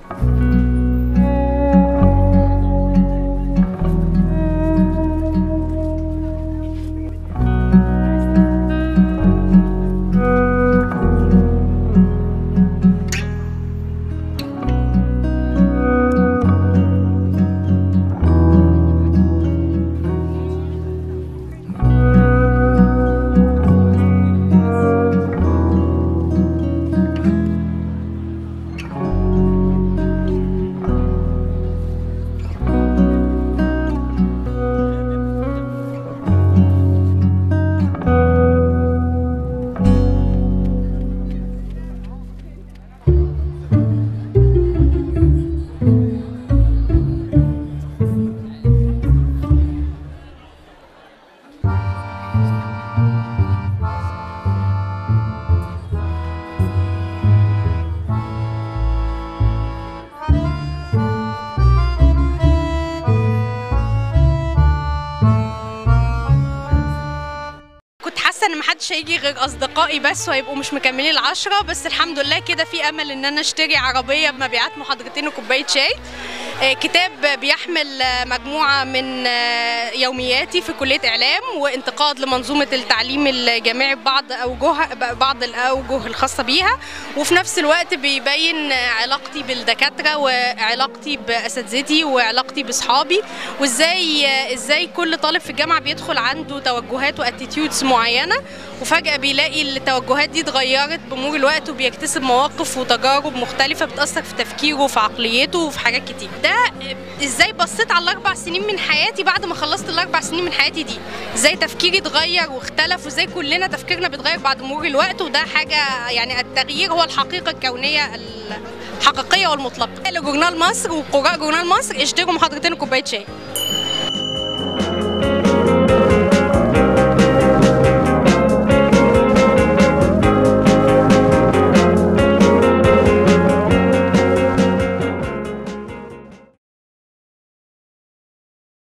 كنت حاسه ان محدش هيجي غير اصدقائي بس وهيبقوا مش مكملين العشرة بس الحمد لله كده في امل ان انا اشتري عربيه بمبيعات محاضرتين وكوبايه شاي آه، كتاب بيحمل آه، مجموعه من آه، يومياتي في كليه اعلام وانتقاد لمنظومه التعليم الجامعي ببعض اوجه بعض الاوجه الخاصه بيها وفي نفس الوقت بيبين آه، علاقتي بالدكاتره وعلاقتي باساتذتي وعلاقتي باصحابي وازاي آه، ازاي كل طالب في الجامعه بيدخل عنده توجهات واتيتيودز معينه وفجاه بيلاقي التوجهات دي اتغيرت بمرور الوقت وبيكتسب مواقف وتجارب مختلفه بتاثر في تفكيره وفي عقليته وفي حاجات كتير ده آه، ازاي بصيت على الاربع سنين من حياتي بعد ما خلصت الاربع سنين من حياتي دي ازاي تفكيري اتغير واختلف وازاي كلنا تفكيرنا بيتغير بعد مرور الوقت وده حاجه يعني التغيير هو الحقيقه الكونيه الحقيقيه والمطلقه لجورنال مصر وقراء جورنال مصر اشتروا محاضرتين وكوبايه شاي